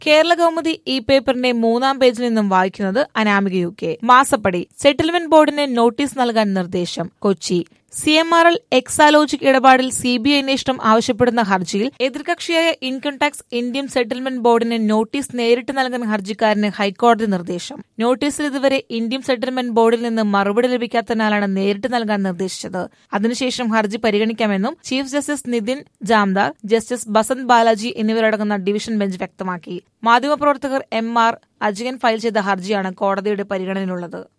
കേരള കൗമുദി ഈ പേപ്പറിന്റെ മൂന്നാം പേജിൽ നിന്നും വായിക്കുന്നത് അനാമിക യു കെ മാസപ്പടി സെറ്റിൽമെന്റ് ബോർഡിന് നോട്ടീസ് നൽകാൻ നിർദ്ദേശം Kochi C M R L Exalogic ഇടപാടിൽ സി ബി ഐ അന്വേഷണം ആവശ്യപ്പെടുന്ന ഹർജിയിൽ എതിർകക്ഷിയായ ഇൻകം ടാക്സ് ഇന്ത്യൻ സെറ്റിൽമെന്റ് ബോർഡിന് നോട്ടീസ് നേരിട്ട് നൽകാൻ ഹർജിക്കാരന് ഹൈക്കോടതി നിർദ്ദേശം നോട്ടീസിൽ ഇതുവരെ ഇന്ത്യൻ സെറ്റിൽമെന്റ് ബോർഡിൽ നിന്ന് മറുപടി ലഭിക്കാത്തതിനാലാണ് നേരിട്ട് നൽകാൻ നിർദ്ദേശിച്ചത് അതിനുശേഷം ഹർജി പരിഗണിക്കാമെന്നും chief justice Nitin Jamdar justice Basant Balaji എന്നിവരടങ്ങുന്ന ഡിവിഷൻ ബെഞ്ച് വ്യക്തമാക്കി മാധ്യമപ്രവർത്തകർ എം ആർ അജയൻ ഫയൽ ചെയ്ത ഹർജിയാണ് കോടതിയുടെ പരിഗണനയിലുള്ളത്